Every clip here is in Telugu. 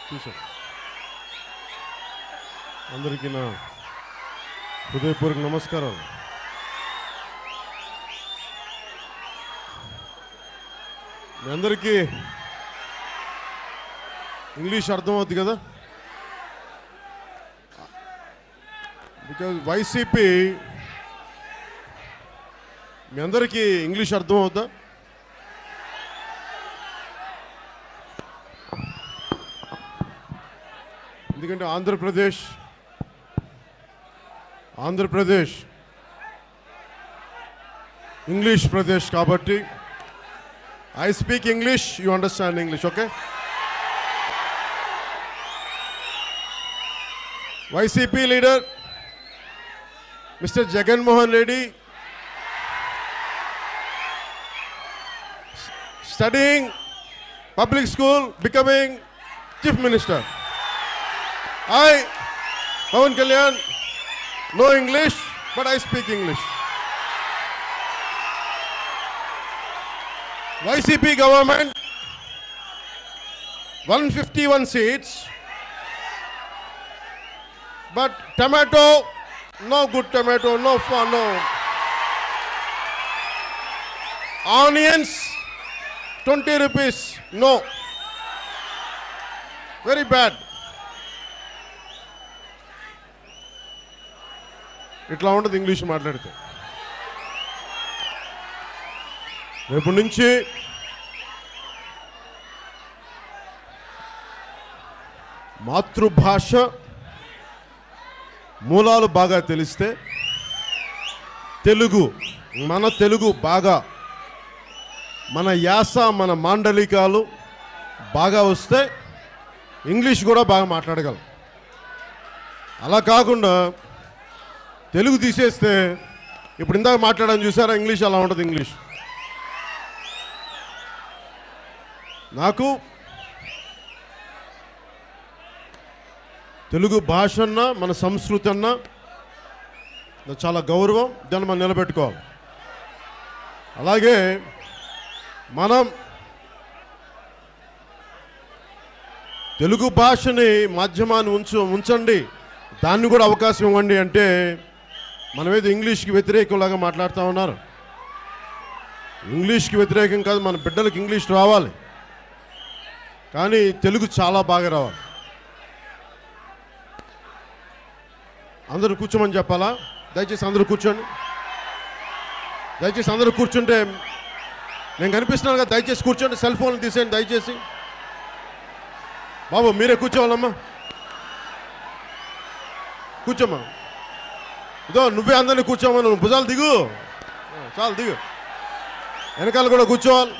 చూసాం అందరికీ నా హృదయపూర్వక నమస్కారాలు మీ అందరికీ ఇంగ్లీష్ అర్థమవుద్ది కదా బికాజ్ వైసీపీ మీ అందరికీ ఇంగ్లీష్ అర్థమవుద్దా ఎందుకంటే ఆంధ్రప్రదేశ్ ఆంధ్రప్రదేశ్ ఇంగ్లీష్ ప్రదేశ్ కాబట్టి I speak English you understand English okay YCP leader mister Jaganmohan Reddy studying public school, becoming chief minister. I, Pawan Kalyan, know English, but I speak English. YCP government, 151 seats, but tomato, no good tomato, no fun, no. Onions, 20 rupees, no. Very bad. ఇట్లా ఉండదు ఇంగ్లీష్ మాట్లాడితే రేపు నుంచి మాతృభాష మూలాలు బాగా తెలిస్తే తెలుగు మన తెలుగు బాగా మన యాస మన మాండలికాలు బాగా వస్తే ఇంగ్లీష్ కూడా బాగా మాట్లాడగలం అలా కాకుండా తెలుగు తీసేస్తే ఇప్పుడు ఇందాక మాట్లాడడం చూసారా ఇంగ్లీష్ అలా ఉంటుంది ఇంగ్లీష్ నాకు తెలుగు భాష అన్నా మన సంస్కృతి అన్నా నాకు చాలా గౌరవం దాన్ని మనం నిలబెట్టుకోవాలి అలాగే మనం తెలుగు భాషని మాధ్యమాన్ని ఉంచు ఉంచండి దాన్ని కూడా అవకాశం ఇవ్వండి అంటే మనమేదో ఇంగ్లీష్కి వ్యతిరేకంలాగా మాట్లాడుతూ ఉన్నారు ఇంగ్లీష్కి వ్యతిరేకం కాదు మన బిడ్డలకు ఇంగ్లీష్ రావాలి కానీ తెలుగు చాలా బాగా రావాలి అందరూ కూర్చోమని చెప్పాలా దయచేసి అందరూ కూర్చోండి దయచేసి అందరూ కూర్చుంటే నేను కనిపిస్తున్నాను కదా దయచేసి కూర్చోండి సెల్ ఫోన్ తీసేయండి దయచేసి బాబు మీరే కూర్చోవాలమ్మా కూర్చోమ్మా ఇదో నువ్వే అందరినీ కూర్చోమా నువ్వు భుజాలు దిగు ఆ, చాలు దిగు వెనకాల కూడా కూర్చోవాలి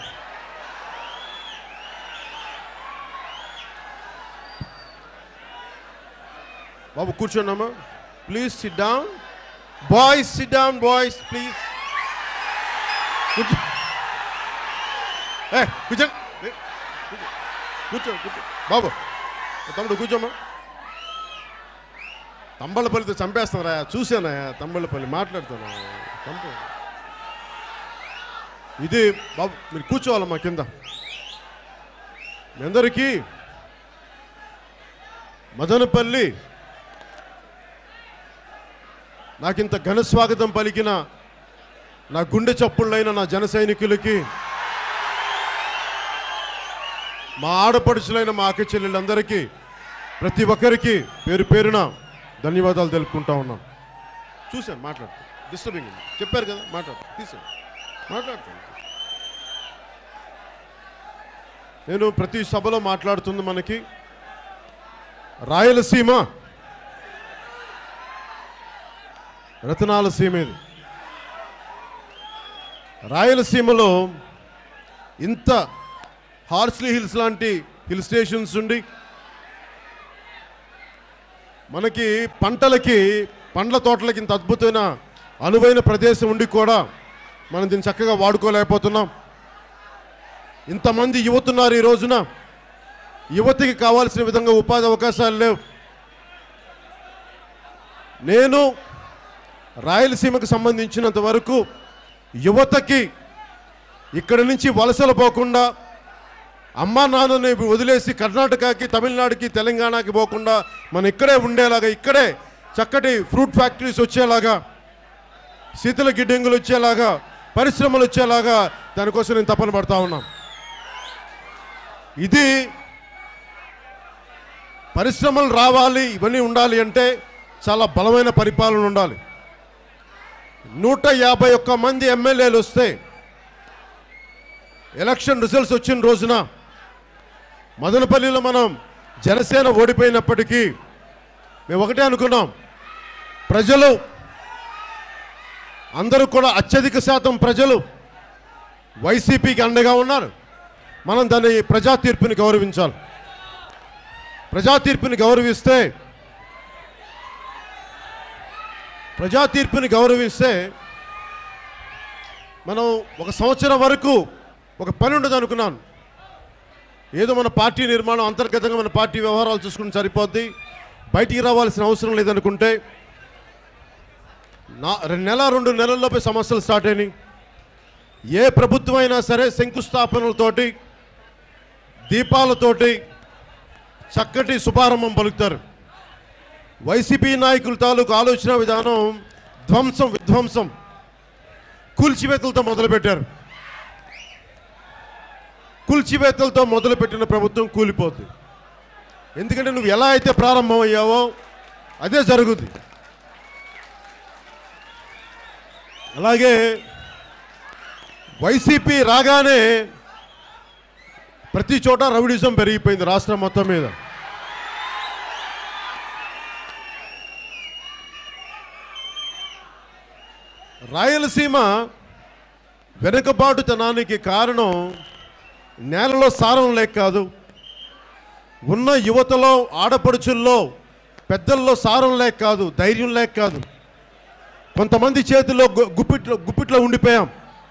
బాబు కూర్చోండి అమ్మా please sit down boys sit down boys please కూర్చో ఏ కూర్చోండి ఏ, కూర్చో కూర్చో బాబు తమ్ముడు కూర్చోమ్మా తంబళ్ళపల్లితో చంపేస్తారా చూసానయా తంబళ్ళపల్లి మాట్లాడుతాను చంపే ఇది బాబు మీరు కూర్చోవాలమ్మా కింద మీ అందరికీ మదనపల్లి నాకింత ఘన స్వాగతం పలికిన నా గుండె చప్పుళ్ళైన నా జన సైనికులకి మా ఆడపడుచులైన మా అక్క చెల్లెళ్ళందరికీ ప్రతి ఒక్కరికి పేరు పేరున ధన్యవాదాలు తెలుపుకుంటా ఉన్నాం చూశాను మాట్లాడు డిస్టర్బింగ్ చెప్పారు కదా మాట్లాడు తీసాను మాట్లాడుతాను నేను ప్రతి సభలో మాట్లాడుతుంది మనకి రాయలసీమ రతనాల సీమ ఇది రాయలసీమలో ఇంత హార్స్లీ హిల్స్ లాంటి హిల్ స్టేషన్స్ ఉండి మనకి పంటలకి పండ్ల తోటలకి ఇంత అద్భుతమైన అనువైన ప్రదేశం ఉండి కూడా మనం దీన్ని చక్కగా వాడుకోలేకపోతున్నాం ఇంతమంది యువతున్నారు ఈ రోజున యువతికి కావాల్సిన విధంగా ఉపాధి అవకాశాలు లేవు నేను రాయలసీమకు సంబంధించినంత వరకు యువతకి ఇక్కడి నుంచి వలసలు పోకుండా అమ్మా నాన్నని వదిలేసి కర్ణాటకకి తమిళనాడుకి తెలంగాణకి పోకుండా మనం ఇక్కడే ఉండేలాగా ఇక్కడే చక్కటి ఫ్రూట్ ఫ్యాక్టరీస్ వచ్చేలాగా శీతల గిడ్డంగులు వచ్చేలాగా పరిశ్రమలు వచ్చేలాగా దానికోసం నేను తపన పడతా ఉన్నాం ఇది పరిశ్రమలు రావాలి ఇవన్నీ ఉండాలి అంటే చాలా బలమైన పరిపాలన ఉండాలి నూట యాభై ఒక్క మంది ఎమ్మెల్యేలు వస్తే ఎలక్షన్ రిజల్ట్స్ వచ్చిన రోజున మదనపల్లిలో మనం జనసేన ఓడిపోయినప్పటికీ మేము ఒకటే అనుకున్నాం ప్రజలు అందరూ కూడా అత్యధిక శాతం ప్రజలు వైసీపీకి అండగా ఉన్నారు మనం దాన్ని ప్రజా తీర్పుని గౌరవించాలి ప్రజా తీర్పుని గౌరవిస్తే ప్రజా తీర్పుని గౌరవిస్తే మనం ఒక సంవత్సరం వరకు ఒక పని ఉండదు అనుకున్నాను ఏదో మన పార్టీ నిర్మాణం అంతర్గతంగా మన పార్టీ వ్యవహారాలు చూసుకుని సరిపోద్ది బయటికి రావాల్సిన అవసరం లేదనుకుంటే నా రెండు నెల రెండు నెలల్లోపే సమస్యలు స్టార్ట్ అయినాయి ఏ ప్రభుత్వం అయినా సరే శంకుస్థాపనలతోటి దీపాలతోటి చక్కటి శుభారంభం పలుకుతారు వైసీపీ నాయకుల తాలూకు ఆలోచన విధానం ధ్వంసం విధ్వంసం కూల్చివేతలతో మొదలుపెట్టారు కూల్చివేతలతో మొదలుపెట్టిన ప్రభుత్వం కూలిపోతుంది ఎందుకంటే నువ్వు ఎలా అయితే ప్రారంభమయ్యావో అదే జరుగుద్ది అలాగే వైసీపీ రాగానే ప్రతి చోట రౌడిజం పెరిగిపోయింది రాష్ట్రం మొత్తం మీద రాయలసీమ వెనుకబాటుతనానికి కారణం నేలలో సారం లేక కాదు ఉన్న యువతలో ఆడపడుచుల్లో పెద్దల్లో సారం లేక కాదు ధైర్యం లేక కాదు కొంతమంది చేతిలో గు- గుప్పిట్లో గుప్పిట్లో ఉండిపోయాం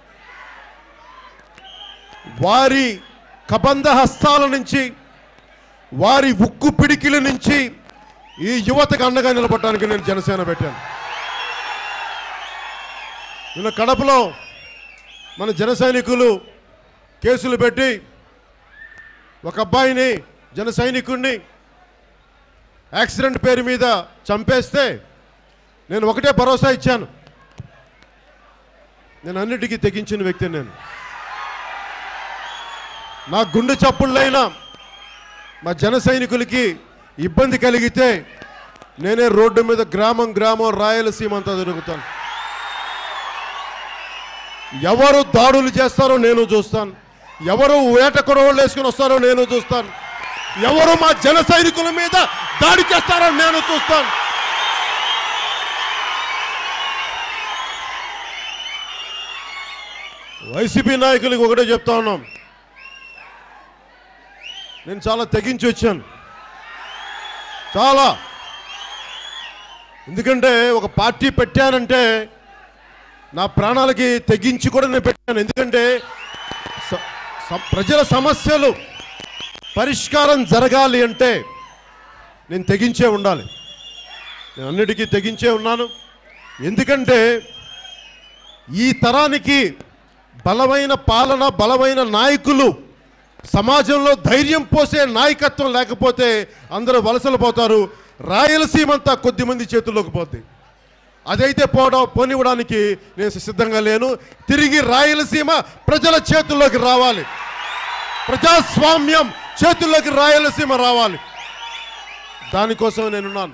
వారి కబంధ హస్తాల నుంచి వారి ఉక్కు పిడికిల నుంచి ఈ యువతకు అండగా నిలబడటానికి నేను జనసేన పెట్టాను నిన్న కడపలో మన జన సైనికులు కేసులు పెట్టి ఒక అబ్బాయిని జన సైనికుడిని యాక్సిడెంట్ పేరు మీద చంపేస్తే నేను ఒకటే భరోసా ఇచ్చాను నేను అన్నిటికీ తెగించిన వ్యక్తిని నేను నా గుండె చప్పుళ్ళైనా మా జన సైనికులకి ఇబ్బంది కలిగితే నేనే రోడ్డు మీద గ్రామం గ్రామం రాయలసీమ అంతా తిరుగుతాను ఎవరు దాడులు చేస్తారో నేను చూస్తాను ఎవరు వేట కొడవళ్ళు వేసుకుని వస్తారో నేను చూస్తాను ఎవరు మా జన సైనికుల మీద దాడి చేస్తారో నేను చూస్తాను వైసీపీ నాయకులకి ఒకటే చెప్తా ఉన్నాం నేను చాలా తెగించి వచ్చాను చాలా ఎందుకంటే ఒక పార్టీ పెట్టానంటే నా ప్రాణాలకి తెగించి కూడా నేను పెట్టాను ఎందుకంటే స- స- ప్రజల సమస్యలు పరిష్కారం జరగాలి అంటే నేను తెగించే ఉండాలి నేను అన్నిటికీ తెగించే ఉన్నాను ఎందుకంటే ఈ తరానికి బలమైన పాలన బలమైన నాయకులు సమాజంలో ధైర్యం పోసే నాయకత్వం లేకపోతే అందరూ వలసలు పోతారు రాయలసీమ అంతా కొద్దిమంది చేతుల్లోకి పోద్ది అదైతే పోవడం పోనివ్వడానికి నేను సిద్ధంగా లేను తిరిగి రాయలసీమ ప్రజల చేతుల్లోకి రావాలి ప్రజాస్వామ్యం చేతుల్లోకి రాయలసీమ రావాలి దానికోసం నేనున్నాను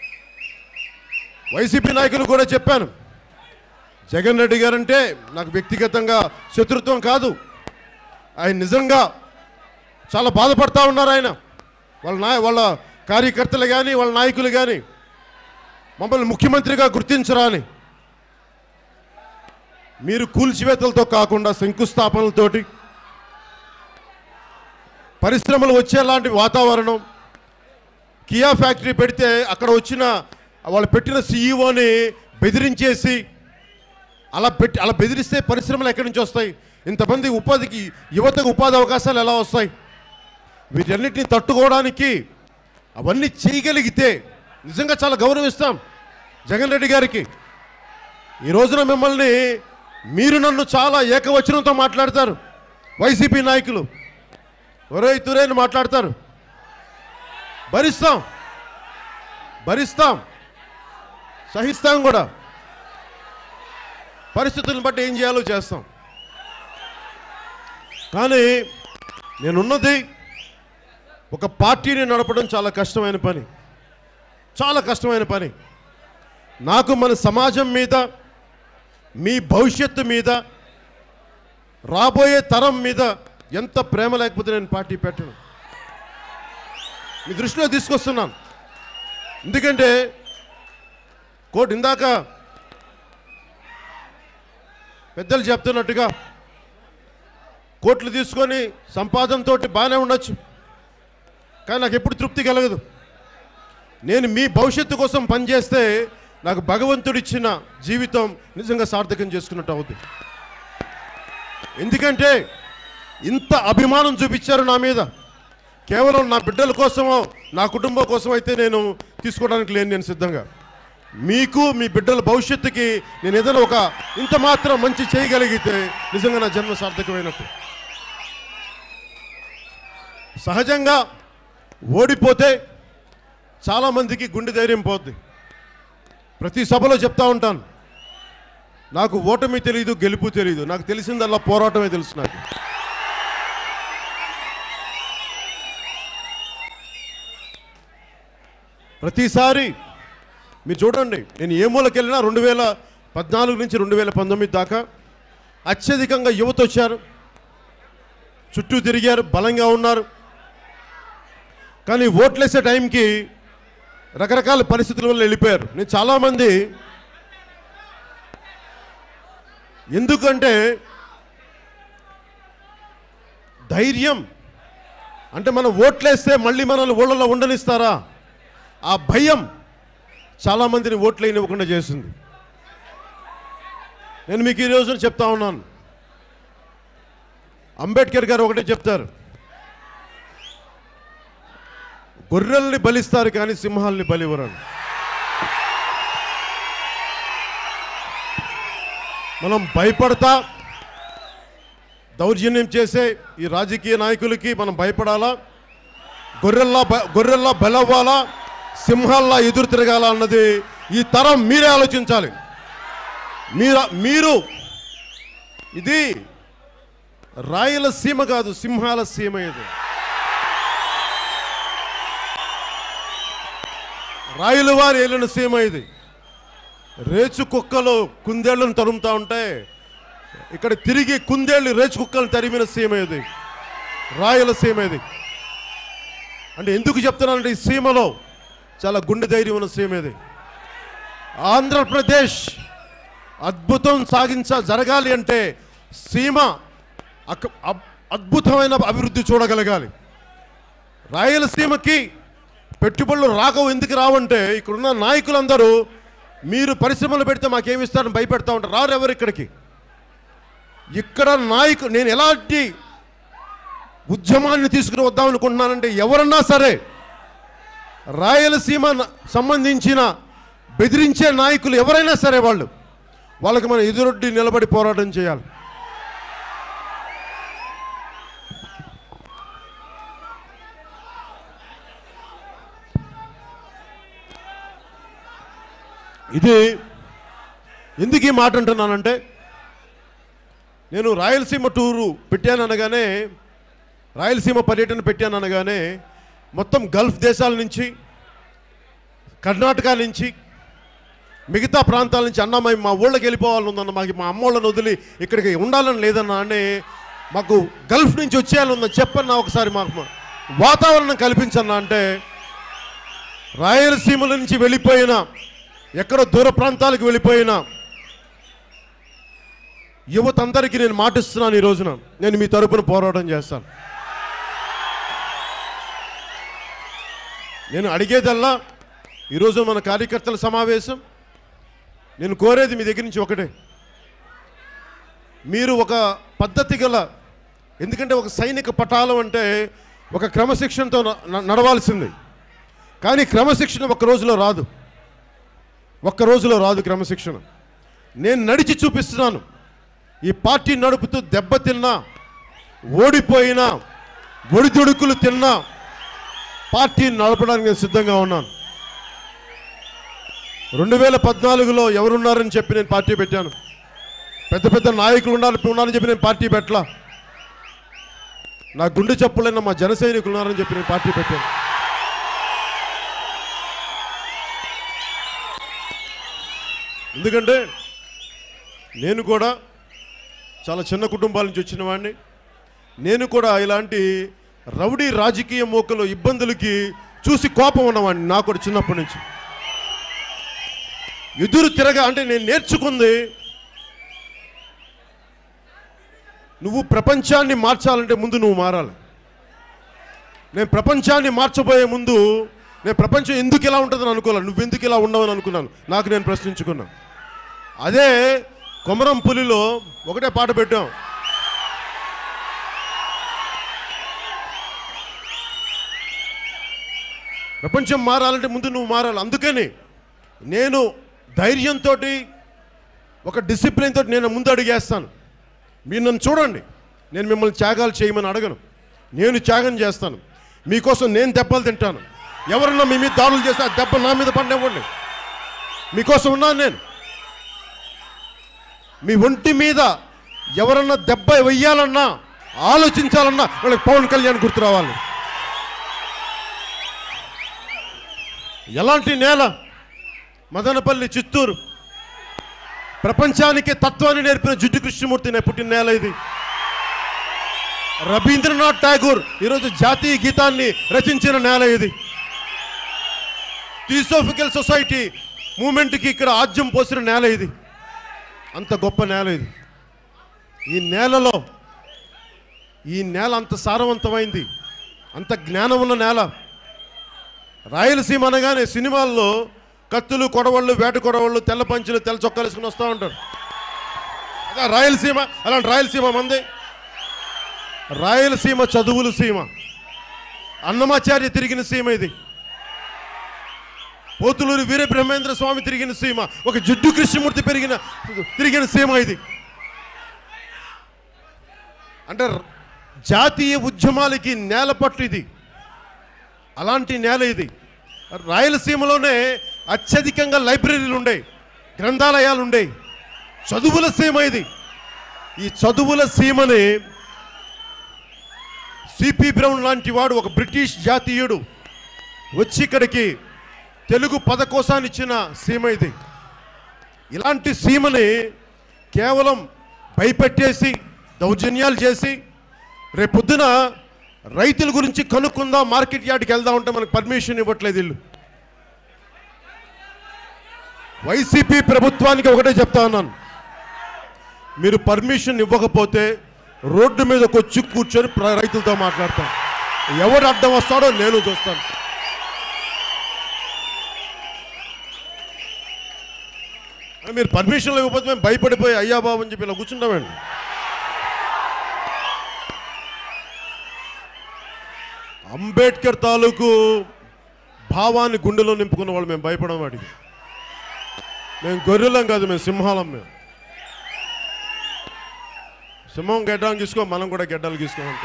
వైసీపీ నాయకులు కూడా చెప్పాను జగన్ రెడ్డి గారంటే నాకు వ్యక్తిగతంగా శత్రుత్వం కాదు ఆయన నిజంగా చాలా బాధపడతా ఉన్నారు ఆయన వాళ్ళ నాయ వాళ్ళ కార్యకర్తలు కానీ వాళ్ళ నాయకులు కానీ మమ్మల్ని ముఖ్యమంత్రిగా గుర్తించరా అని మీరు కూల్చివేతలతో కాకుండా శంకుస్థాపనలతోటి పరిశ్రమలు వచ్చేలాంటి వాతావరణం కియా ఫ్యాక్టరీ పెడితే అక్కడ వచ్చిన వాళ్ళు పెట్టిన సీఈఓని బెదిరించేసి అలా పెట్టి అలా బెదిరిస్తే పరిశ్రమలు ఎక్కడి నుంచి వస్తాయి ఇంతమంది ఉపాధికి యువతకు ఉపాధి అవకాశాలు ఎలా వస్తాయి వీటన్నిటిని తట్టుకోవడానికి అవన్నీ చేయగలిగితే నిజంగా చాలా గౌరవిస్తాం జగన్ రెడ్డి గారికి ఈ రోజున మిమ్మల్ని మీరు నన్ను చాలా ఏకవచనంతో మాట్లాడతారు వైసీపీ నాయకులు ఒరే తురేని మాట్లాడతారు భరిస్తాం భరిస్తాం సహిస్తాం కూడా పరిస్థితులను బట్టి ఏం చేయాలో చేస్తాం కానీ నేనున్నది ఒక పార్టీని నడపడం చాలా కష్టమైన పని చాలా కష్టమైన పని నాకు మన సమాజం మీద మీ భవిష్యత్తు మీద రాబోయే తరం మీద ఎంత ప్రేమ లేకపోతే నేను పార్టీ పెట్టను మీ దృష్టిలో తీసుకొస్తున్నాను ఎందుకంటే కోటి ఇందాక పెద్దలు చెప్తున్నట్టుగా కోట్లు తీసుకొని సంపాదనతో బాగానే ఉండొచ్చు కానీ నాకు ఎప్పుడు తృప్తి కలగదు నేను మీ భవిష్యత్తు కోసం పనిచేస్తే నాకు భగవంతుడిచ్చిన జీవితం నిజంగా సార్థకం చేసుకున్నట్టు అవుతుంది ఎందుకంటే ఇంత అభిమానం చూపించారు నా మీద కేవలం నా బిడ్డల కోసమో నా కుటుంబం కోసం అయితే నేను తీసుకోవడానికి లేను నేను సిద్ధంగా మీకు మీ బిడ్డల భవిష్యత్తుకి నేను ఏదైనా ఒక ఇంత మాత్రం మంచి చేయగలిగితే నిజంగా నా జన్మ సార్థకమైనట్టు సహజంగా ఓడిపోతే చాలామందికి గుండె ధైర్యం పోద్ది ప్రతి సభలో చెప్తా ఉంటాను నాకు ఓటమి తెలియదు గెలుపు తెలియదు నాకు తెలిసిందల్లా పోరాటమే తెలుసు నాకు ప్రతిసారి మీరు చూడండి నేను ఏ మూలకి వెళ్ళినా రెండు వేల పద్నాలుగు నుంచి రెండు వేల పంతొమ్మిది దాకా అత్యధికంగా యువత వచ్చారు చుట్టూ తిరిగారు బలంగా ఉన్నారు కానీ ఓట్లేసే టైంకి రకరకాల పరిస్థితుల వల్ల వెళ్ళిపోయారు నేను చాలామంది ఎందుకంటే ధైర్యం అంటే మనం ఓట్లేస్తే మళ్ళీ మనల్ని ఊళ్ళలో ఉండనిస్తారా ఆ భయం చాలామందిని ఓట్లు ఇవ్వకుండా చేసింది నేను మీకు ఈ రోజున చెప్తా ఉన్నాను అంబేద్కర్ గారు ఒకటే చెప్తారు గొర్రెల్ని బలిస్తారు కానీ సింహాల్ని బలివ్వరని మనం భయపడతా దౌర్జన్యం చేసే ఈ రాజకీయ నాయకులకి మనం భయపడాలా గొర్రెల్లా బ- గొర్రెల్లా బలవ్వాలా సింహాల్లా ఎదురు తిరగాల అన్నది ఈ తరం మీరే ఆలోచించాలి మీరు మీరు ఇది రాయలసీమ కాదు సింహాల సీమ ఇది రాయల వారి ఏలిన సీమ ఇది రేచు కుక్కలు కుందేళ్లను తరుముతా ఉంటే ఇక్కడ తిరిగి కుందేళ్ళు రేచు కుక్కలను తరిమిన సీమ ఇది రాయలసీమ ఇది అంటే ఎందుకు చెప్తున్నానంటే ఈ సీమలో చాలా గుండె ధైర్యం ఉన్న సీమ ఇది ఆంధ్రప్రదేశ్ అద్భుతం సాగించ జరగాలి అంటే సీమ అక- అబ్- అద్భుతమైన అభివృద్ధి చూడగలగాలి రాయలసీమకి పెట్టుబడులు రాకవు ఎందుకు రావంటే ఇక్కడున్న నాయకులందరూ మీరు పరిశ్రమలు పెడితే మాకేమి ఇస్తారని భయపెడతా ఉంటారు రారు ఎవరు ఇక్కడికి ఇక్కడ నాయకు నేను ఎలాంటి ఉద్యమాన్ని తీసుకుని వద్దాం అనుకుంటున్నానంటే ఎవరన్నా సరే రాయలసీమ న- సంబంధించిన బెదిరించే నాయకులు ఎవరైనా సరే వాళ్ళు వాళ్ళకి మనం ఎదురొడ్డి నిలబడి పోరాటం చేయాలి ఇది ఎందుకు ఈ మాట అంటున్నానంటే నేను రాయలసీమ టూరు పెట్టాను అనగానే రాయలసీమ పర్యటన పెట్టాను అనగానే మొత్తం గల్ఫ్ దేశాల నుంచి కర్ణాటక నుంచి మిగతా ప్రాంతాల నుంచి అన్న మేము మా ఊళ్ళకి వెళ్ళిపోవాలని ఉందన్న మాకు మా అమ్మోళ్ళని వదిలి ఇక్కడికి ఉండాలని లేదన్నా అంటే మాకు గల్ఫ్ నుంచి వచ్చేయాలని ఉందని చెప్పన్నా ఒకసారి మాకు మా- వాతావరణం కల్పించన్నా అంటే రాయలసీమల నుంచి వెళ్ళిపోయిన ఎక్కడో దూర ప్రాంతాలకు వెళ్ళిపోయిన యువత అందరికీ నేను మాటిస్తున్నాను ఈ రోజున నేను మీ తరపున పోరాటం చేస్తాను నేను అడిగేదల్లా ఈరోజు మన కార్యకర్తల సమావేశం నేను కోరేది మీ దగ్గర నుంచి ఒకటే మీరు ఒక పద్ధతి గల ఎందుకంటే ఒక సైనిక పటాలం అంటే ఒక క్రమశిక్షణతో న- న- నడవాల్సింది కానీ క్రమశిక్షణ ఒక్క రోజులో రాదు ఒక్క రోజులో రాదు క్రమశిక్షణ నేను నడిచి చూపిస్తున్నాను ఈ పార్టీ నడుపుతూ దెబ్బతిన్నా ఓడిపోయినా ఒడిదుడుకులు తిన్నా పార్టీని నడపడానికి నేను సిద్ధంగా ఉన్నాను రెండు వేల పద్నాలుగులో ఎవరున్నారని చెప్పి నేను పార్టీ పెట్టాను పెద్ద పెద్ద నాయకులు ఉన్నారు ఉన్నారని చెప్పి నేను పార్టీ పెట్టలా నా గుండె చెప్పులైన మా జన సైనికులు ఉన్నారని చెప్పి నేను పార్టీ పెట్టాను ఎందుకంటే నేను కూడా చాలా చిన్న కుటుంబాల నుంచి వచ్చిన వాడిని నేను కూడా ఇలాంటి రౌడీ రాజకీయ మోకలు ఇబ్బందులకి చూసి కోపం ఉన్నవాడిని నాకు కూడా చిన్నప్పటి నుంచి ఎదురు తిరగా అంటే నేను నేర్చుకుంది నువ్వు ప్రపంచాన్ని మార్చాలంటే ముందు నువ్వు మారాలి నేను ప్రపంచాన్ని మార్చబోయే ముందు నేను ప్రపంచం ఎందుకు ఇలా ఉంటుందని అనుకోవాలి నువ్వు ఎందుకు ఇలా ఉండవని అనుకున్నాను నాకు నేను ప్రశ్నించుకున్నాను అదే కొమరం పులిలో ఒకటే పాట పెట్టాం ప్రపంచం మారాలంటే ముందు నువ్వు మారాలి అందుకని నేను ధైర్యంతో ఒక డిసిప్లిన్ తోటి నేను ముందు అడిగేస్తాను మీరు నన్ను చూడండి నేను మిమ్మల్ని త్యాగాలు చేయమని అడగను నేను త్యాగం చేస్తాను మీకోసం నేను దెబ్బలు తింటాను ఎవరన్నా మీ మీద దాడులు చేస్తే ఆ దెబ్బ నా మీద పడినివ్వండి మీకోసం ఉన్నాను నేను మీ ఒంటి మీద ఎవరన్నా దెబ్బ వెయ్యాలన్నా ఆలోచించాలన్నా వాళ్ళకి పవన్ కళ్యాణ్ గుర్తు రావాలి ఎలాంటి నేల మదనపల్లి చిత్తూరు ప్రపంచానికి తత్వాన్ని నేర్పిన జిడ్డు కృష్ణమూర్తి నేను పుట్టిన నేల ఇది రవీంద్రనాథ్ ఠాగూర్ ఈరోజు జాతీయ గీతాన్ని రచించిన నేల ఇది థియోసోఫికల్ సొసైటీ మూమెంట్కి ఇక్కడ ఆద్యం పోసిన నేల ఇది అంత గొప్ప నేల ఇది ఈ నేలలో ఈ నేల అంత సారవంతమైంది అంత జ్ఞానం ఉన్న నేల రాయలసీమ అనగానే సినిమాల్లో కత్తులు కొడవళ్ళు వేట కొడవళ్ళు తెల్ల పంచులు తెల్ల చొక్కాలు వేసుకుని వస్తూ ఉంటారు అదే రాయలసీమ అలాంటి రాయలసీమ మంది రాయలసీమ చదువుల సీమ అన్నమాచార్య తిరిగిన సీమ ఇది పోతులూరి వీర బ్రహ్మేంద్ర స్వామి తిరిగిన సీమ ఒక జిడ్డు కృష్ణమూర్తి పెరిగిన తిరిగిన సీమ ఇది అంటే ర- జాతీయ ఉద్యమాలకి నేల పట్టు ఇది అలాంటి నేల ఇది రాయలసీమలోనే అత్యధికంగా లైబ్రరీలు ఉండేవి గ్రంథాలయాలు ఉండేవి చదువుల సీమ ఇది ఈ చదువుల సీమని సిపి బ్రౌన్ లాంటి వాడు ఒక బ్రిటిష్ జాతీయుడు వచ్చి ఇక్కడికి తెలుగు పదకోశాన్ని ఇచ్చిన సీమ ఇది ఇలాంటి సీమని కేవలం భయపెట్టేసి దౌర్జన్యాలు చేసి రేపొద్దున రైతుల గురించి కనుక్కుందాం మార్కెట్ యార్డ్కి వెళ్దాం అంటే మనకు పర్మిషన్ ఇవ్వట్లేదు వీళ్ళు వైసీపీ ప్రభుత్వానికి ఒకటే చెప్తా ఉన్నాను మీరు పర్మిషన్ ఇవ్వకపోతే రోడ్డు మీదకి వచ్చి కూర్చొని ప్ర- రైతులతో మాట్లాడతాం ఎవడు అడ్డం వస్తాడో నేను చూస్తాను మీరు పర్మిషన్లు ఇవ్వకపోతే మేము భయపడిపోయి అయ్యా బాబు అని చెప్పి ఇలా కూర్చుంటామండి అంబేద్కర్ తాలూకు భావాన్ని గుండెలో నింపుకున్న వాళ్ళు మేము భయపడం వాడికి మేము గొర్రెలం కాదు మేము సింహాలం మేము సింహం గెడ్డాలు తీసుకో మనం కూడా గెడ్డాలు తీసుకోమంటే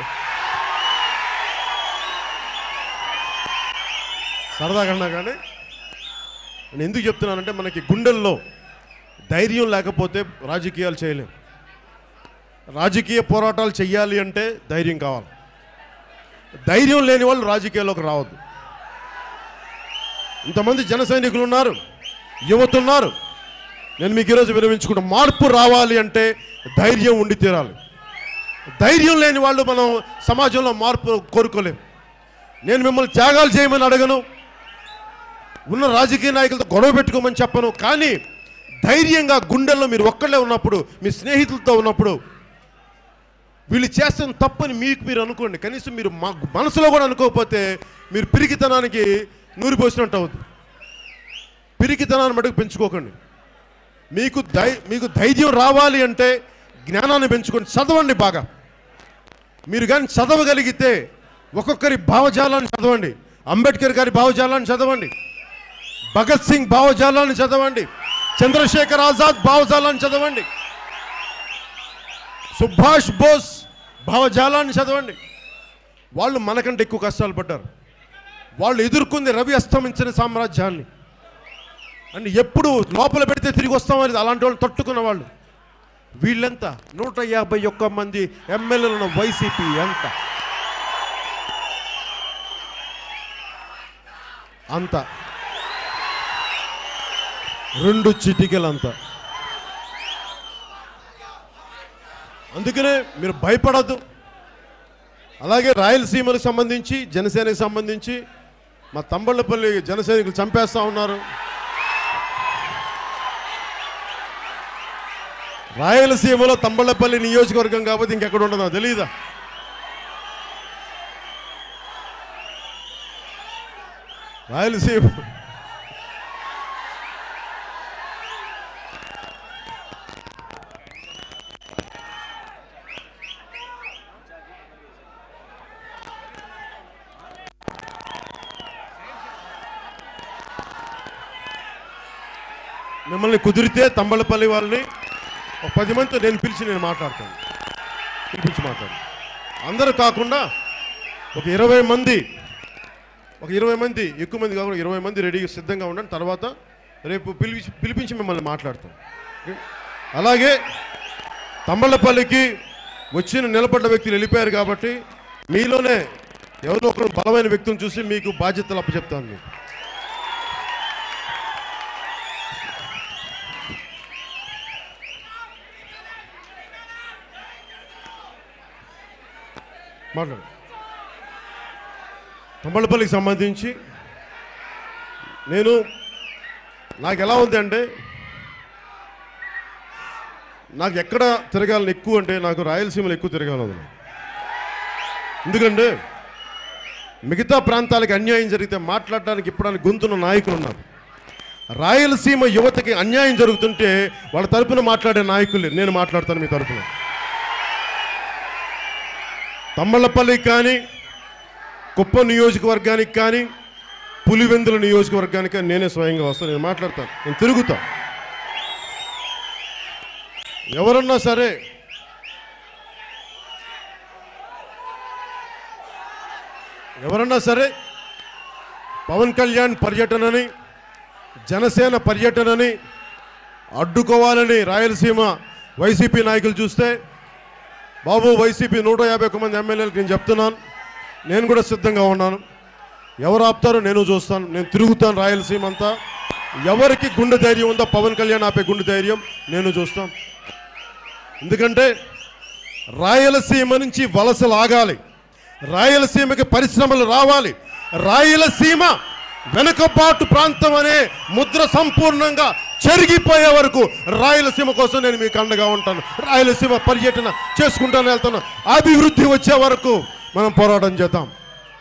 సరదాగా అన్నా కానీ నేను ఎందుకు చెప్తున్నానంటే మనకి గుండెల్లో ధైర్యం లేకపోతే రాజకీయాలు చేయలేం రాజకీయ పోరాటాలు చెయ్యాలి అంటే ధైర్యం కావాలి ధైర్యం లేని వాళ్ళు రాజకీయాల్లోకి రావద్దు ఇంతమంది జన సైనికులు ఉన్నారు యువత ఉన్నారు నేను మీకు ఈరోజు విరమించుకుంటా మార్పు రావాలి అంటే ధైర్యం ఉండి తీరాలి ధైర్యం లేని వాళ్ళు మనం సమాజంలో మార్పు కోరుకోలేం నేను మిమ్మల్ని త్యాగాలు చేయమని అడగను ఉన్న రాజకీయ నాయకులతో గొడవ పెట్టుకోమని చెప్పను కానీ ధైర్యంగా గుండెల్లో మీరు ఒక్కళ్ళే ఉన్నప్పుడు మీ స్నేహితులతో ఉన్నప్పుడు వీళ్ళు చేస్తున్న తప్పని మీకు మీరు అనుకోండి కనీసం మీరు మా మనసులో కూడా అనుకోకపోతే మీరు పిరికితనానికి నూరిపోసినట్టు అవుతుంది పిరికితనాన్ని మటుకు పెంచుకోకండి మీకు ధై మీకు ధైర్యం రావాలి అంటే జ్ఞానాన్ని పెంచుకోండి చదవండి బాగా మీరు కానీ చదవగలిగితే ఒక్కొక్కరి భావజాలాన్ని చదవండి అంబేద్కర్ గారి భావజాలాన్ని చదవండి భగత్ సింగ్ భావజాలాన్ని చదవండి చంద్రశేఖర్ ఆజాద్ భావజాలాన్ని చదవండి సుభాష్ బోస్ భావజాలాన్ని చదవండి వాళ్ళు మనకంటే ఎక్కువ కష్టాలు పడ్డారు వాళ్ళు ఎదుర్కొంది రవి అస్తమించిన సామ్రాజ్యాన్ని అని ఎప్పుడు లోపల పెడితే తిరిగి వస్తామని అలాంటి వాళ్ళు తట్టుకున్న వాళ్ళు వీళ్ళెంత నూట యాభై ఒక్క మంది ఎమ్మెల్యేలు ఉన్న వైసీపీ ఎంత అంత రెండు చిటికలంత అందుకనే మీరు భయపడద్దు అలాగే రాయలసీమలకు సంబంధించి జనసేనకి సంబంధించి మా తంబళ్ళపల్లి జనసైనికులు చంపేస్తా ఉన్నారు రాయలసీమలో తంబళ్ళపల్లి నియోజకవర్గం కాబట్టి ఇంకెక్కడ ఉండదో తెలియదా రాయలసీమ మిమ్మల్ని కుదిరితే తంబళ్ళపల్లి వాళ్ళని ఒక పది మందితో నేను పిలిచి నేను మాట్లాడతాను పిలిపించి మాట్లాడు అందరూ కాకుండా ఒక ఇరవై మంది ఒక ఇరవై మంది ఎక్కువ మంది కాకుండా ఇరవై మంది రెడీగా సిద్ధంగా ఉండండి తర్వాత రేపు పిలిచి పిలిపించి మిమ్మల్ని మాట్లాడతాం ఓకే? అలాగే తంబళ్ళపల్లికి వచ్చిన నిలబడ్డ వ్యక్తులు వెళ్ళిపోయారు కాబట్టి మీలోనే ఎవరో ఒకరు బలమైన వ్యక్తులను చూసి మీకు బాధ్యతలు అప్పచెప్తాను మీకు మాట్లాడు తంబళ్ళపల్లికి సంబంధించి నేను నాకు ఎలా ఉంది అంటే నాకు ఎక్కడ తిరగాలని ఎక్కువ అంటే నాకు రాయలసీమలో ఎక్కువ తిరగాలని ఉంది ఎందుకంటే మిగతా ప్రాంతాలకు అన్యాయం జరిగితే మాట్లాడడానికి ఇప్పడానికి గొంతున్న నాయకులు ఉన్నారు రాయలసీమ యువతకి అన్యాయం జరుగుతుంటే వాళ్ళ తరపున మాట్లాడే నాయకులు నేను మాట్లాడతాను మీ తరపున తమ్మళ్ళపల్లికి కానీ కుప్ప నియోజకవర్గానికి కానీ పులివెందుల నియోజకవర్గానికి కానీ నేనే స్వయంగా వస్తాను నేను మాట్లాడతాను నేను తిరుగుతా ఎవరన్నా సరే ఎవరన్నా సరే పవన్ కళ్యాణ్ పర్యటనని జనసేన పర్యటనని అడ్డుకోవాలని రాయలసీమ వైసీపీ నాయకులు చూస్తే బాబు వైసీపీ నూట యాభై ఒక్క మంది ఎమ్మెల్యేలకు నేను చెప్తున్నాను నేను కూడా సిద్ధంగా ఉన్నాను ఎవరు ఆపుతారో నేను చూస్తాను నేను తిరుగుతాను రాయలసీమ అంతా ఎవరికి గుండె ధైర్యం ఉందో పవన్ కళ్యాణ్ ఆపే గుండె ధైర్యం నేను చూస్తాను ఎందుకంటే రాయలసీమ నుంచి వలసలు ఆగాలి రాయలసీమకి పరిశ్రమలు రావాలి రాయలసీమ వెనుకబాటు ప్రాంతం అనే ముద్ర సంపూర్ణంగా చెరిగిపోయే వరకు రాయలసీమ కోసం నేను మీకు అండగా ఉంటాను రాయలసీమ పర్యటన చేసుకుంటాను వెళ్తాను అభివృద్ధి వచ్చే వరకు మనం పోరాటం చేద్దాం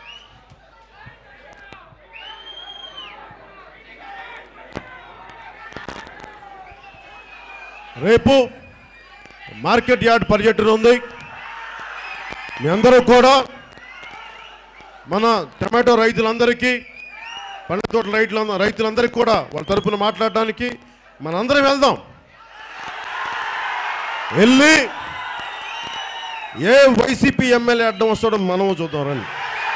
రేపు మార్కెట్ యార్డ్ పర్యటన ఉంది మీ అందరూ కూడా మన టమాటో రైతులందరికీ పండ్ల తోటల రైతుల రైతులందరికీ కూడా వాళ్ళ తరపున మాట్లాడడానికి మనందరం వెళ్దాం వెళ్ళి ఏ వైసీపీ ఎమ్మెల్యే అడ్డం వస్తాడో మనము చూద్దాం రండి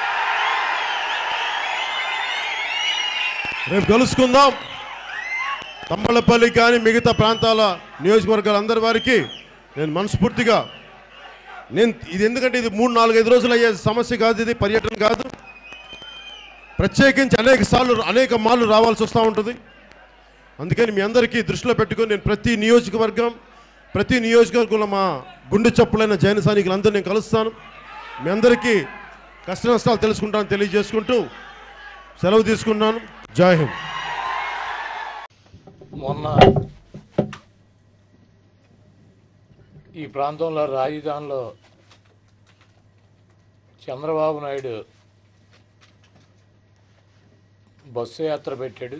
రేపు కలుసుకుందాం తమ్మలపల్లి కానీ మిగతా ప్రాంతాల నియోజకవర్గాల అందరి వారికి నేను మనస్ఫూర్తిగా నేను ఇది ఎందుకంటే ఇది మూడు నాలుగైదు రోజులు అయ్యే సమస్య కాదు ఇది పర్యటన కాదు ప్రత్యేకించి అనేక సార్లు అనేక మార్లు రావాల్సి వస్తూ ఉంటుంది అందుకని మీ అందరికీ దృష్టిలో పెట్టుకొని నేను ప్రతి నియోజకవర్గం ప్రతి నియోజకవర్గంలో మా గుండె చప్పులైన జైన సైనికులందరూ నేను కలుస్తాను మీ అందరికీ కష్ట నష్టాలు తెలుసుకుంటాను తెలియజేసుకుంటూ సెలవు తీసుకున్నాను జై హింద్ మొన్న ఈ ప్రాంతంలో రాజధానిలో చంద్రబాబు నాయుడు బస్సు యాత్ర పెట్టాడు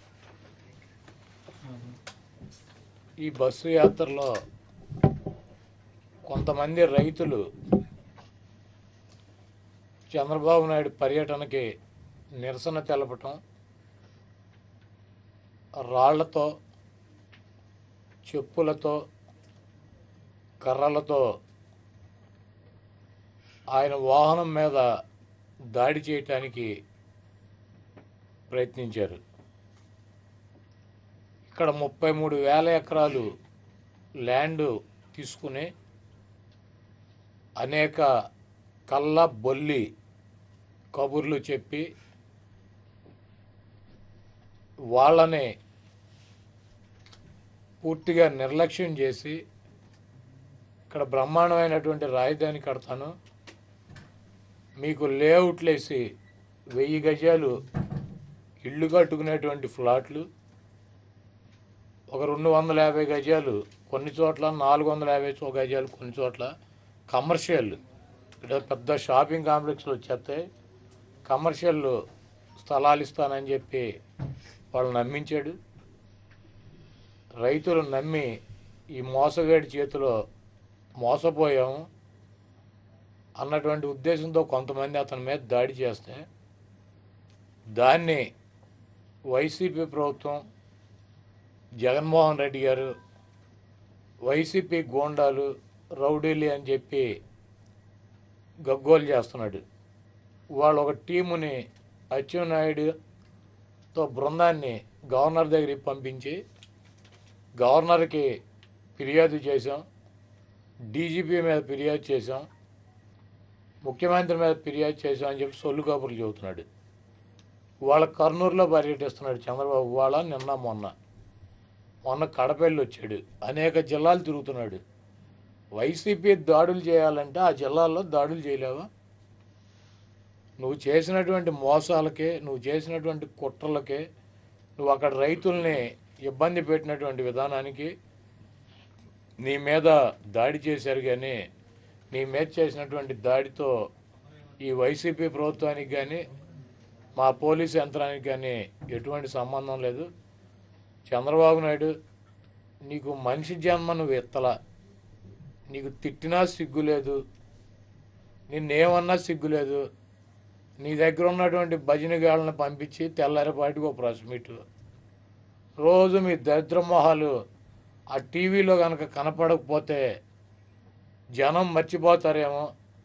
ఈ బస్సు యాత్రలో కొంతమంది రైతులు చంద్రబాబు నాయుడు పర్యటనకి నిరసన తెలపటం రాళ్లతో చెప్పులతో కర్రలతో ఆయన వాహనం మీద దాడి చేయటానికి ప్రయత్నించారు ఇక్కడ ముప్పై మూడు వేల ఎకరాలు ల్యాండ్ తీసుకుని అనేక కళ్ళ బొల్లి కబుర్లు చెప్పి వాళ్ళని పూర్తిగా నిర్లక్ష్యం చేసి ఇక్కడ బ్రహ్మాండమైనటువంటి రాజధాని కడతాను మీకు లేఅవుట్లు వేసి వెయ్యి గజాలు ఇళ్ళు కట్టుకునేటువంటి ఫ్లాట్లు ఒక రెండు వందల యాభై గజాలు కొన్ని చోట్ల నాలుగు వందల యాభై చో- గజాలు కొన్ని చోట్ల కమర్షియల్ ఇక్కడ పెద్ద షాపింగ్ కాంప్లెక్స్లు వచ్చేస్తాయి కమర్షియల్ స్థలాలు ఇస్తానని చెప్పి వాళ్ళు నమ్మించాడు రైతులు నమ్మి ఈ మోసగాడి చేతిలో మోసపోయాము అన్నటువంటి ఉద్దేశంతో కొంతమంది అతని మీద దాడి చేస్తే దాన్ని వైసీపీ ప్రభుత్వం జగన్మోహన్ రెడ్డి గారు వైసీపీ గోండాలు రౌడీలు అని చెప్పి గగ్గోలు చేస్తున్నాడు వాళ్ళు ఒక టీముని అచ్చెన్నాయుడుతో బృందాన్ని గవర్నర్ దగ్గరికి పంపించి గవర్నర్కి ఫిర్యాదు చేశాం డీజీపీ మీద ఫిర్యాదు చేశాం ముఖ్యమంత్రి మీద ఫిర్యాదు చేశాం అని చెప్పి సొల్లు కబుర్లు చెబుతున్నాడు వాళ్ళ కర్నూలులో పర్యటిస్తున్నాడు చంద్రబాబు వాళ్ళ నిన్న మొన్న మొన్న కడపల్లి వచ్చాడు అనేక జిల్లాలు తిరుగుతున్నాడు వైసీపీ దాడులు చేయాలంటే ఆ జిల్లాల్లో దాడులు చేయలేవా నువ్వు చేసినటువంటి మోసాలకే నువ్వు చేసినటువంటి కుట్రలకే నువ్వు అక్కడ రైతుల్ని ఇబ్బంది పెట్టినటువంటి విధానానికి నీ మీద దాడి చేశారు కానీ నీ మీద చేసినటువంటి దాడితో ఈ వైసీపీ ప్రభుత్వానికి కానీ మా పోలీసు యంత్రానికి కానీ ఎటువంటి సంబంధం లేదు చంద్రబాబు నాయుడు నీకు మనిషి జన్మ నువ్వు ఎత్తలా నీకు తిట్టినా సిగ్గు లేదు నిన్నేమన్నా సిగ్గు లేదు నీ దగ్గర ఉన్నటువంటి భజన గాళ్ళని పంపించి తెల్లారిపాటికి ఒక ప్రెస్ మీట్ రోజు మీ దరిద్ర మొహాలు ఆ టీవీలో కనుక కనపడకపోతే జనం మర్చిపోతారేమో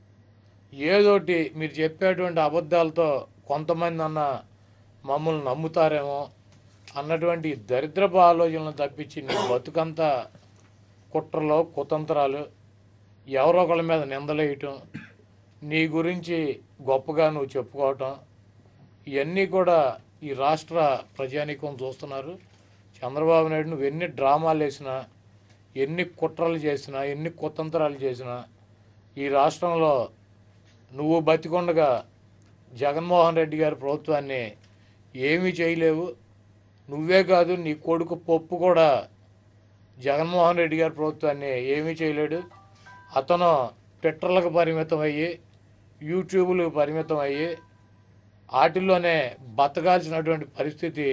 ఏదోటి మీరు చెప్పేటువంటి అబద్ధాలతో కొంతమంది అన్న మమ్మల్ని నమ్ముతారేమో అన్నటువంటి దరిద్రపు ఆలోచనలు తప్పించి నీ బతుకంతా కుట్రలు కుతంత్రాలు ఎవరో ఒకళ్ళ మీద నిందలేయటం నీ గురించి గొప్పగా నువ్వు చెప్పుకోవటం ఇవన్నీ కూడా ఈ రాష్ట్ర ప్రజానీకం చూస్తున్నారు చంద్రబాబు నాయుడు నువ్వు ఎన్ని డ్రామాలు వేసినా ఎన్ని కుట్రలు చేసినా ఎన్ని కుతంత్రాలు చేసినా ఈ రాష్ట్రంలో నువ్వు బతికొండగా జగన్మోహన్ రెడ్డి గారి ప్రభుత్వాన్ని ఏమీ చేయలేవు నువ్వే కాదు నీ కొడుకు పప్పు కూడా జగన్మోహన్ రెడ్డి గారి ప్రభుత్వాన్ని ఏమీ చేయలేడు అతను ట్విట్టర్లకు పరిమితం అయ్యి యూట్యూబ్లకు పరిమితం అయ్యి వాటిల్లోనే బతకాల్సినటువంటి పరిస్థితి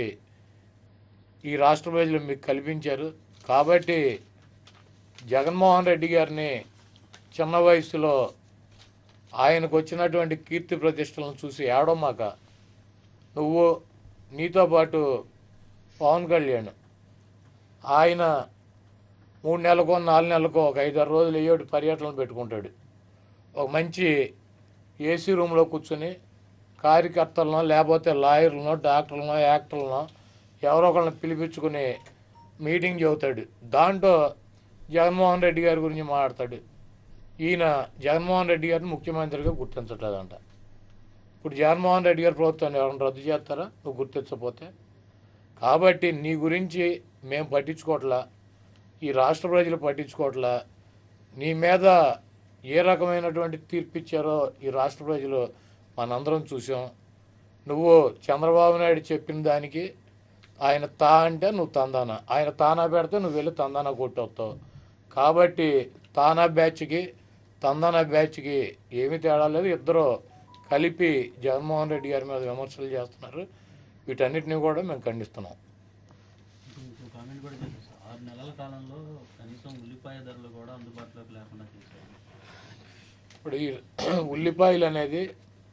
ఈ రాష్ట్ర ప్రజలు మీకు కల్పించారు కాబట్టి జగన్మోహన్ రెడ్డి గారిని చిన్న వయసులో ఆయనకు వచ్చినటువంటి కీర్తి ప్రతిష్టలను చూసి ఏడవమాక నువ్వు నీతో పాటు పవన్ కళ్యాణ్ ఆయన మూడు నెలలకో నాలుగు నెలలకో ఒక ఐదారు రోజులు ఏడు పర్యటనలు పెట్టుకుంటాడు ఒక మంచి ఏసీ రూమ్లో కూర్చొని కార్యకర్తలను లేకపోతే లాయర్లను డాక్టర్లను యాక్టర్లను ఎవరో ఒకళ్ళని పిలిపించుకుని మీటింగ్ చెబుతాడు దాంట్లో జగన్మోహన్ రెడ్డి గారి గురించి మాట్లాడతాడు ఈయన జగన్మోహన్ రెడ్డి గారిని ముఖ్యమంత్రిగా గుర్తించట్లేదంట ఇప్పుడు జగన్మోహన్ రెడ్డి గారి ప్రభుత్వాన్ని ఎవరైనా రద్దు చేస్తారా నువ్వు గుర్తించకపోతే కాబట్టి నీ గురించి మేము పట్టించుకోవట్లా ఈ రాష్ట్ర ప్రజలు పట్టించుకోవట్లా నీ మీద ఏ రకమైనటువంటి తీర్పు ఇచ్చారో ఈ రాష్ట్ర ప్రజలు మనందరం చూసాం నువ్వు చంద్రబాబు నాయుడు చెప్పిన దానికి ఆయన తా అంటే నువ్వు తందానా ఆయన తానా పెడితే నువ్వు వెళ్ళి తందానా కొట్టొస్తావు కాబట్టి తానా బ్యాచ్కి తందానా బ్యాచ్కి ఏమీ తేడా లేదు ఇద్దరు కలిపి జగన్మోహన్ రెడ్డి గారి మీద విమర్శలు చేస్తున్నారు వీటన్నిటిని కూడా మేము ఖండిస్తున్నాం ఇంకో కామెంట్ కూడా చేశారు సార్ ఆరు నెలల కాలంలో కనీసం ఉల్లిపాయ ధరలు కూడా అందుబాటులోకి లేకుండా చేశారు ఇప్పుడు ఈ ఉల్లిపాయలు అనేది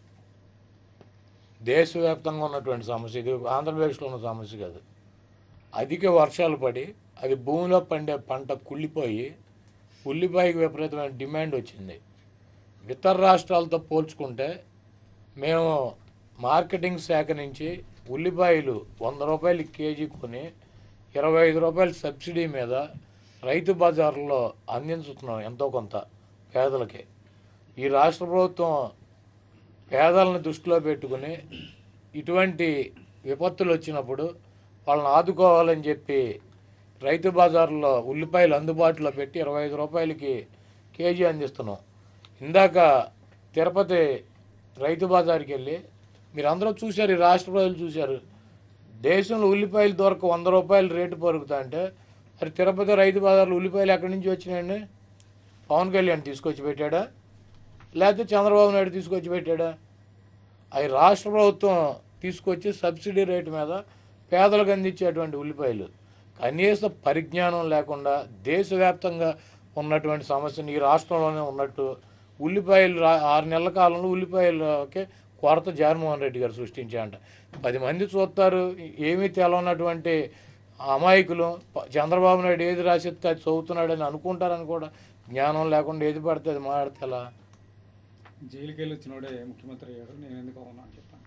దేశవ్యాప్తంగా ఉన్నటువంటి సమస్య ఇది ఆంధ్రప్రదేశ్లో ఉన్న సమస్య కాదు అధిక వర్షాలు పడి అది భూమిలో పండే పంట కుళ్ళిపోయి ఉల్లిపాయకి విపరీతమైన డిమాండ్ వచ్చింది ఇతర రాష్ట్రాలతో పోల్చుకుంటే మేము మార్కెటింగ్ శాఖ నుంచి ఉల్లిపాయలు వంద రూపాయలు కేజీ కొని ఇరవై ఐదు రూపాయల సబ్సిడీ మీద రైతు బజార్లో అందించుతున్నాం ఎంతో కొంత పేదలకి ఈ రాష్ట్ర ప్రభుత్వం పేదలను దృష్టిలో పెట్టుకుని ఇటువంటి విపత్తులు వచ్చినప్పుడు వాళ్ళని ఆదుకోవాలని చెప్పి రైతు బజార్లో ఉల్లిపాయలు అందుబాటులో పెట్టి ఇరవై ఐదు రూపాయలకి కేజీ అందిస్తున్నాం ఇందాక తిరుపతి రైతు బజార్కి వెళ్ళి మీరు అందరూ చూశారు ఈ రాష్ట్ర ప్రజలు చూశారు దేశంలో ఉల్లిపాయలు దొరక వంద రూపాయలు రేటు పరుగుతా అంటే మరి తిరుపతి రైతు బజార్లో ఉల్లిపాయలు ఎక్కడి నుంచి వచ్చినాయండి పవన్ కళ్యాణ్ తీసుకొచ్చి పెట్టాడా లేకపోతే చంద్రబాబు నాయుడు తీసుకొచ్చి పెట్టాడా అవి రాష్ట్ర ప్రభుత్వం తీసుకొచ్చి సబ్సిడీ రేటు మీద పేదలకు అందించేటువంటి ఉల్లిపాయలు కనీస పరిజ్ఞానం లేకుండా దేశవ్యాప్తంగా ఉన్నటువంటి సమస్యను ఈ రాష్ట్రంలోనే ఉన్నట్టు ఉల్లిపాయలు రా ఆరు నెలల కాలంలో ఉల్లిపాయలకి కొరత జగన్మోహన్ రెడ్డి గారు సృష్టించారంట పది మంది చూస్తారు ఏమీ తెలవనటువంటి అమాయకులు ప- చంద్రబాబు నాయుడు ఏది రాసిస్తే అది చదువుతున్నాడని అనుకుంటారని కూడా జ్ఞానం లేకుండా ఏది పడితే అది మాడితే ఎలా జైలుకి వెళ్ళి వచ్చినోడే ముఖ్యమంత్రి అయ్యాడు నేను ఎందుకు అవునా అని చెప్పాను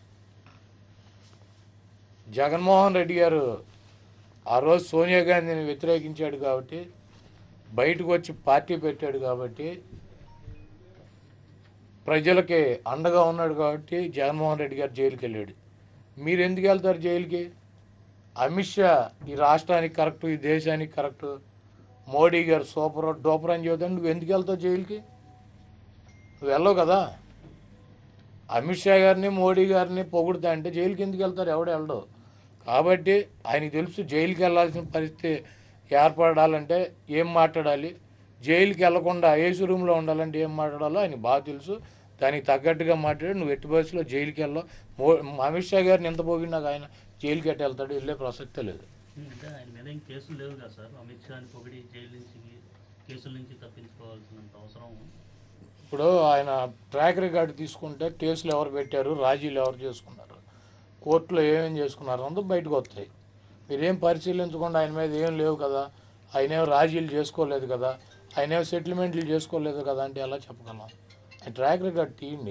జగన్మోహన్ రెడ్డి గారు ఆ రోజు సోనియా గాంధీని వ్యతిరేకించాడు కాబట్టి బయటకు వచ్చి పార్టీ పెట్టాడు కాబట్టి ప్రజలకి అండగా ఉన్నాడు కాబట్టి జగన్మోహన్ రెడ్డి గారు జైలుకి వెళ్ళాడు మీరు ఎందుకు వెళ్తారు జైలుకి అమిత్ షా ఈ రాష్ట్రానికి కరెక్ట్ ఈ దేశానికి కరెక్ట్ మోడీ గారు సూపర్ డూపర్ అని చెబుతాను నువ్వు ఎందుకు వెళ్తావు జైలుకి నువ్వు వెళ్ళవు కదా అమిత్ షా గారిని మోడీ గారిని పొగుడుతా అంటే జైలుకి ఎందుకు వెళ్తారు ఎవడు వెళ్ళడు కాబట్టి ఆయనకి తెలుసు జైలుకి వెళ్ళాల్సిన పరిస్థితి ఏర్పడాలంటే ఏం మాట్లాడాలి జైలుకి వెళ్లకుండా ఏసీ రూమ్లో ఉండాలంటే ఏం మాట్లాడాలో ఆయనకి బాగా తెలుసు దానికి తగ్గట్టుగా మాట్లాడి నువ్వు ఎట్టి బస్సులో జైలుకి వెళ్ళావు మో అమిత్ షా గారిని ఎంత పోగినాక ఆయన జైలుకి ఎట్ట వెళ్తాడు వెళ్ళే ప్రసక్తే లేదు అంటే ఆయన మీద ఏం కేసులు లేవు కదా సార్ అమిత్ షాని పొగిడి జైలు నుంచి కేసుల నుంచి తప్పించుకోవాల్సినంత అవసరం ఇప్పుడు ఆయన ట్రాక్ రికార్డు తీసుకుంటే కేసులు ఎవరు పెట్టారు రాజీలు ఎవరు చేసుకున్నారు కోర్టులో ఏమేం చేసుకున్నారు అందరూ బయటకు వస్తాయి మీరేం పరిశీలించకుండా ఆయన మీద ఏం లేవు కదా ఆయన ఏం రాజీలు చేసుకోలేదు కదా ఆయన ఏం సెటిల్మెంట్లు చేసుకోలేదు కదా అంటే ఎలా చెప్పగలం ఆయన ట్రాక్ రికార్డ్ తీయండి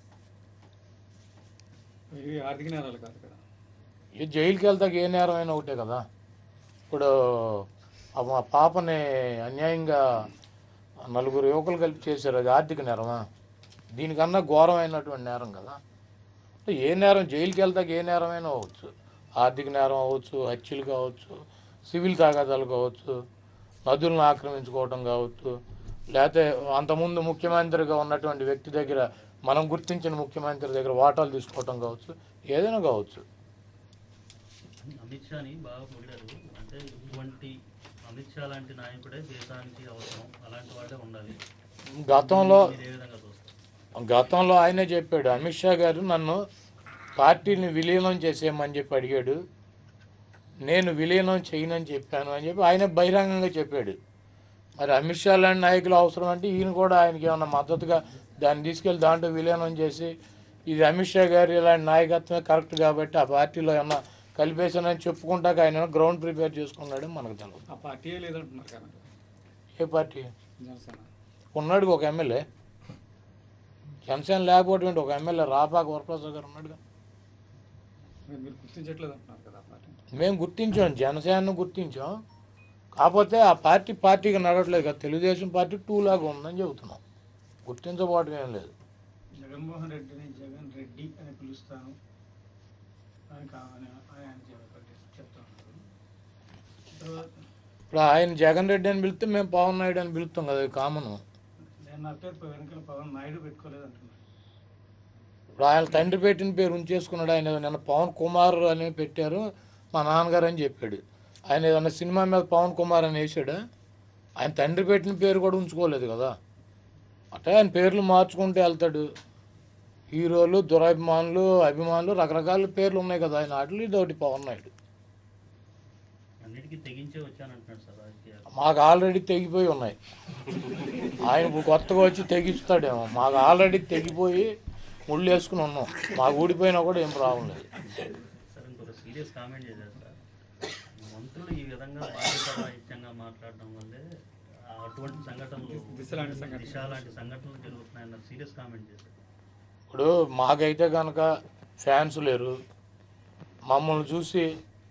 ఇవి ఆర్థిక నేరాలు కాదు కదా ఈ జైలుకి వెళ్తాక ఏ నేరమైనా ఒకటే కదా ఇప్పుడు ఆ మా పాపని అన్యాయంగా నలుగురు యువకులు కలిపి చేశారు అది ఆర్థిక నేరమా దీనికన్నా ఘోరమైనటువంటి నేరం కదా అంటే ఏ నేరం జైలుకి వెళ్తాక ఏ నేరమైనా అవ్వచ్చు ఆర్థిక నేరం అవ్వచ్చు హత్యలు కావచ్చు సివిల్ తాగాదాలు కావచ్చు నదులను ఆక్రమించుకోవడం కావచ్చు లేకపోతే అంతకుముందు ముఖ్యమంత్రిగా ఉన్నటువంటి వ్యక్తి దగ్గర మనం గుర్తించిన ముఖ్యమంత్రి దగ్గర వాటాలు తీసుకోవటం కావచ్చు ఏదైనా కావచ్చు అమిత్ షాని బాగా పొగిడారు అంటే ఇటువంటి అమిత్ షా లాంటి నాయకుడే దేశానికి అవసరం అలాంటి వాడే ఉండాలి గతంలో మీరు ఏ విధంగా చూస్తారు గతంలో ఆయనే చెప్పాడు అమిత్ షా గారు నన్ను పార్టీని విలీనం చేసేయమని చెప్పి అడిగాడు నేను విలీనం చేయనని చెప్పాను అని చెప్పి ఆయన బహిరంగంగా చెప్పాడు మరి అమిత్ షా లాంటి నాయకులు అవసరం అంటే ఈయన కూడా ఆయనకి ఏమన్నా మద్దతుగా దాన్ని తీసుకెళ్ళి దాంట్లో విలీనం చేసి ఇది అమిత్ షా గారి ఇలాంటి నాయకత్వమే కరెక్ట్ కాబట్టి ఆ పార్టీలో ఏమన్నా కలిపేశానని చెప్పుకుంటాక ఆయన గ్రౌండ్ ప్రిపేర్ చేసుకున్నాడు మనకు తెలియదు ఆ పార్టీయే లేదంటున్నారు కదా ఏ పార్టీ జనసేన ఉన్నాడు ఒక ఎమ్మెల్యే జనసేన లేకపోవడం ఏంటి? ఒక ఎమ్మెల్యే రాపాక వరప్రసాద్ గారు ఉన్నాడుగా మరి మీరు గుర్తించట్లేదు అంటున్నారు కదా ఆ పార్టీ మేము గుర్తించాం జనసేనను గుర్తించాం కాకపోతే ఆ పార్టీ పార్టీగా నడవట్లేదు కదా తెలుగుదేశం పార్టీ టూ లాగా ఉందని చెబుతున్నాం గుర్తించబోవడం ఏం లేదు జగన్మోహన్ రెడ్డిని జగన్ రెడ్డి అని పిలుస్తాను అని కా- అని ఆయన చెప్ప- చెప్తా ఉన్నారు తర్వాత ఇప్పుడు ఆయన జగన్ రెడ్డి అని పిలిస్తే మేము పవన్ నాయుడు అని పిలుస్తాం కదా కామన్ నేను నా పేరు వెనకాల పవన్ నాయుడు పెట్టుకోలేదు అంటున్నాను ఇప్పుడు ఆయన తండ్రి పెట్టిన పేరు ఉంచేసుకున్నాడు ఆయన నిన్న పవన్ కుమార్ అని పెట్టారు మా నాన్నగారు అని చెప్పాడు ఆయన ఏదన్నా సినిమా మీద పవన్ కుమార్ అని వేసాడా ఆయన తండ్రి పెట్టిన పేరు కూడా ఉంచుకోలేదు కదా అంటే ఆయన పేర్లు మార్చుకుంటూ వెళ్తాడు హీరోలు దురాభిమానులు అభిమానులు రకరకాల పేర్లు ఉన్నాయి కదా ఆయన వాటిలో ఇది ఒకటి పవన్ నాయుడు అన్నిటికీ తెగించే వచ్చానంటున్నాడు సార్ రాజకీయాలు మాకు ఆల్రెడీ తెగిపోయి ఉన్నాయి ఆయన ఇప్పుడు కొత్తగా వచ్చి తెగిస్తాడేమో మాకు ఆల్రెడీ తెగిపోయి ముళ్ళు వేసుకుని ఉన్నాం మాకు ఊడిపోయినా కూడా ఏం ప్రాబ్లం లేదు సార్ ఇంకొక సీరియస్ కామెంట్ చేశారు సార్ మంత్రులు ఈ విధంగా బాధ్యతారాహిత్యంగా మాట్లాడడం వల్లే ఆ అటువంటి సంఘటనలు దిశ లాంటి సంఘటనలు. దిశ లాంటి సంఘటనలు జరుగుతున్నాయన్న సీరియస్ కామెంట్ చేశారు ఇప్పుడు మాకైతే కనుక ఫ్యాన్స్ లేరు మమ్మల్ని చూసి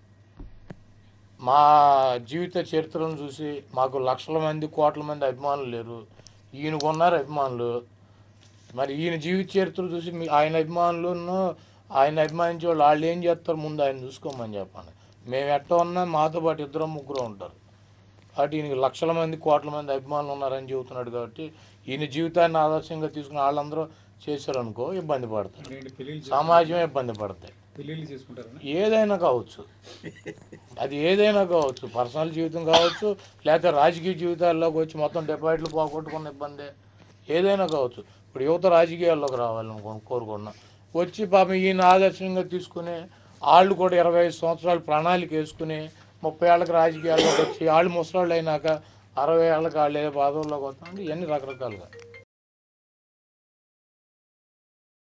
మా జీవిత చరిత్రను చూసి మాకు లక్షల మంది కోట్ల మంది అభిమానులు లేరు ఈయనకు ఉన్నారు అభిమానులు మరి ఈయన జీవిత చరిత్ర చూసి మీ ఆయన అభిమానులను ఆయన అభిమానించే వాళ్ళు వాళ్ళు ఏం చేస్తారు ముందు ఆయన చూసుకోమని చెప్పండి మేము ఎట్ట ఉన్నా మాతో పాటు ఇద్దరు ముగ్గురు ఉంటారు కాబట్టి ఈయనకి లక్షల మంది కోట్ల మంది అభిమానులు ఉన్నారని చెబుతున్నాడు కాబట్టి ఈయన జీవితాన్ని ఆదర్శంగా తీసుకుని వాళ్ళందరూ చేశారనుకో ఇబ్బంది పడతారు అంటే ఏంటి పెళ్ళిళ్ళు సమాజం ఇబ్బంది పడతాయి పెళ్ళిళ్ళు చేసుకుంటారని ఏదైనా కావచ్చు అది ఏదైనా కావచ్చు పర్సనల్ జీవితం కావచ్చు లేకపోతే రాజకీయ జీవితాల్లోకి వచ్చి మొత్తం డిపాజిట్లు పోగొట్టుకున్న ఇబ్బంది ఏదైనా కావచ్చు ఇప్పుడు యువత రాజకీయాల్లోకి రావాలని కోరుకున్నా వచ్చి పాపం ఈయన ఆదర్శంగా తీసుకుని వాళ్ళు కూడా ఇరవై ఐదు సంవత్సరాలు ప్రణాళిక వేసుకుని ముప్పై ఏళ్ళకి రాజకీయాల్లోకి వచ్చి వాళ్ళు ముసలాళ్ళు అయినాక అరవై ఏళ్ళకి వాళ్ళు ఏ బాధల్లోకి వస్తామంటే ఇవన్నీ రకరకాలుగా